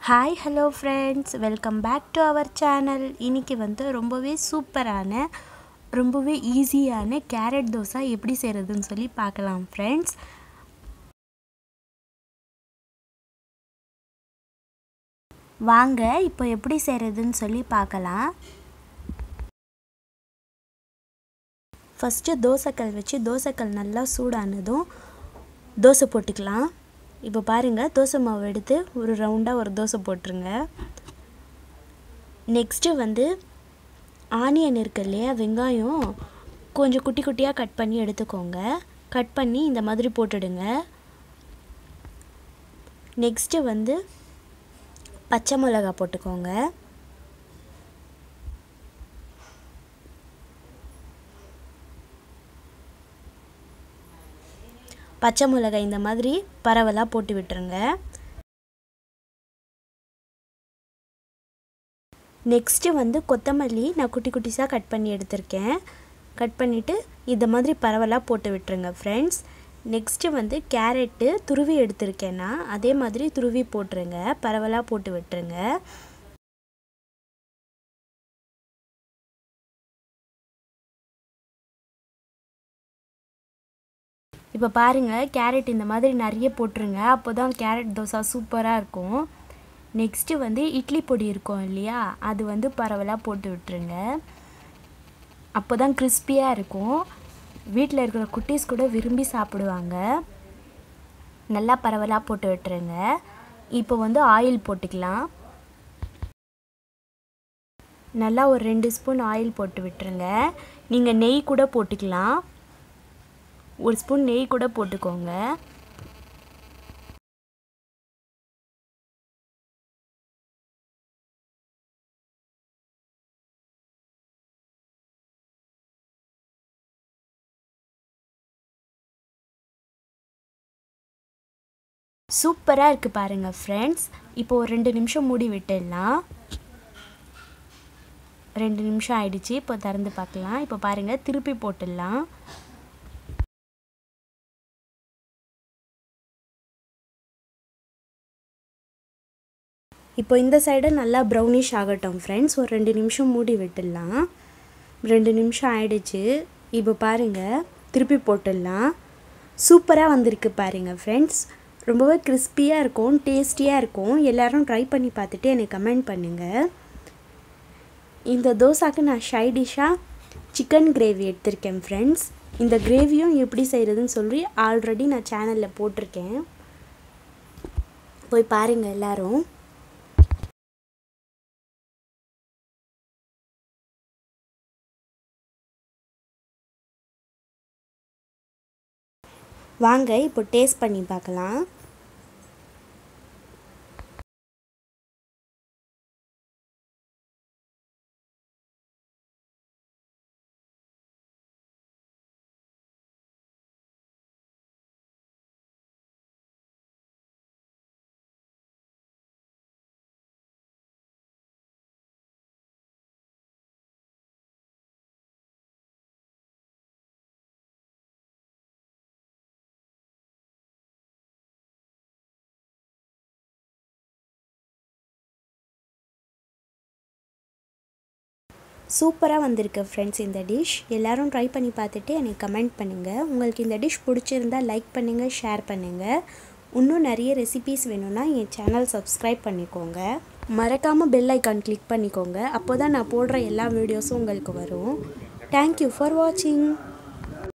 hi hello friends welcome back to our channel இன்றைக்கி வந்து ரொம்பவே சூப்பரான ரொம்பவே ஈஸியான கேரட் தோசை எப்படி செய்கிறதுன்னு சொல்லி பார்க்கலாம் ஃப்ரெண்ட்ஸ் வாங்க இப்போ எப்படி செய்கிறதுன்னு சொல்லி பார்க்கலாம் ஃபஸ்ட்டு தோசைக்கல் வச்சு தோசைக்கல் நல்லா சூடானதும் தோசை போட்டுக்கலாம் இப்போ பாருங்கள் தோசை மாவு எடுத்து ஒரு ரவுண்டாக ஒரு தோசை போட்டுருங்க நெக்ஸ்ட்டு வந்து ஆனியன் இருக்கு இல்லையா வெங்காயம் கொஞ்சம் குட்டி குட்டியாக கட் பண்ணி எடுத்துக்கோங்க கட் பண்ணி இந்த மாதிரி போட்டுடுங்க நெக்ஸ்ட்டு வந்து பச்சை மிளகா போட்டுக்கோங்க பச்சை மிளகாய் இந்த மாதிரி பரவலாக போட்டு விட்டுருங்க நெக்ஸ்ட்டு வந்து கொத்தமல்லி நான் குட்டி குட்டிஸாக கட் பண்ணி எடுத்திருக்கேன் கட் பண்ணிவிட்டு இந்த மாதிரி பரவலாக போட்டு விட்டுருங்க ஃப்ரெண்ட்ஸ் நெக்ஸ்ட்டு வந்து கேரட்டு துருவி எடுத்திருக்கேன்னா அதே மாதிரி துருவி போட்டுருங்க பரவலாக போட்டு விட்டுருங்க இப்போ பாருங்கள் கேரட் இந்த மாதிரி நிறைய போட்டுருங்க அப்போ தான் கேரட் தோசை சூப்பராக இருக்கும் நெக்ஸ்ட்டு வந்து இட்லி பொடி இருக்கும் இல்லையா அது வந்து பரவலாக போட்டு விட்டுருங்க அப்போ தான் கிறிஸ்பியாக இருக்கும் வீட்டில் இருக்கிற குட்டீஸ் கூட விரும்பி சாப்பிடுவாங்க நல்லா பரவலாக போட்டு விட்டுருங்க இப்போ வந்து ஆயில் போட்டுக்கலாம் நல்லா ஒரு ரெண்டு ஸ்பூன் ஆயில் போட்டு விட்டுருங்க நீங்கள் நெய் கூட போட்டுக்கலாம் ஒரு ஸ்பூன் நெய் கூட போட்டுக்கோங்க சூப்பராக இருக்குது பாருங்கள் ஃப்ரெண்ட்ஸ் இப்போ ஒரு ரெண்டு நிமிஷம் மூடி விட்டுடலாம் ரெண்டு நிமிஷம் ஆயிடுச்சு இப்போ திறந்து பார்க்கலாம் இப்போ பாருங்கள் திருப்பி போட்டுடலாம் இப்போ இந்த சைடு நல்லா ப்ரௌனிஷ் ஆகட்டும் ஃப்ரெண்ட்ஸ் ஒரு ரெண்டு நிமிஷம் மூடி விட்டுடலாம் ரெண்டு நிமிஷம் ஆயிடுச்சு இப்போ பாருங்கள் திருப்பி போட்டுடலாம் சூப்பராக வந்திருக்கு பாருங்கள் ஃப்ரெண்ட்ஸ் ரொம்பவே கிறிஸ்பியாக இருக்கும் டேஸ்டியாக இருக்கும் எல்லோரும் ட்ரை பண்ணி பார்த்துட்டு எனக்கு கமெண்ட் பண்ணுங்கள் இந்த தோசாக்கு நான் ஷைடிஷாக சிக்கன் கிரேவி எடுத்திருக்கேன் ஃப்ரெண்ட்ஸ் இந்த கிரேவியும் எப்படி செய்கிறதுன்னு சொல்லி ஆல்ரெடி நான் சேனலில் போட்டிருக்கேன் போய் பாருங்கள் எல்லோரும் வாங்க இப்போ டேஸ்ட் பண்ணி பார்க்கலாம் சூப்பராக வந்திருக்கு ஃப்ரெண்ட்ஸ் இந்த டிஷ் எல்லோரும் ட்ரை பண்ணி பார்த்துட்டு எனக்கு கமெண்ட் பண்ணுங்கள் உங்களுக்கு இந்த டிஷ் பிடிச்சிருந்தா லைக் பண்ணுங்கள் ஷேர் பண்ணுங்கள் இன்னும் நிறைய ரெசிபீஸ் வேணும்னா என் சேனல் சப்ஸ்கிரைப் பண்ணிக்கோங்க மறக்காமல் பெல் ஐக்கான் கிளிக் பண்ணிக்கோங்க அப்போ தான் நான் போடுற எல்லா வீடியோஸும் உங்களுக்கு வரும் தேங்க்யூ ஃபார் வாட்சிங்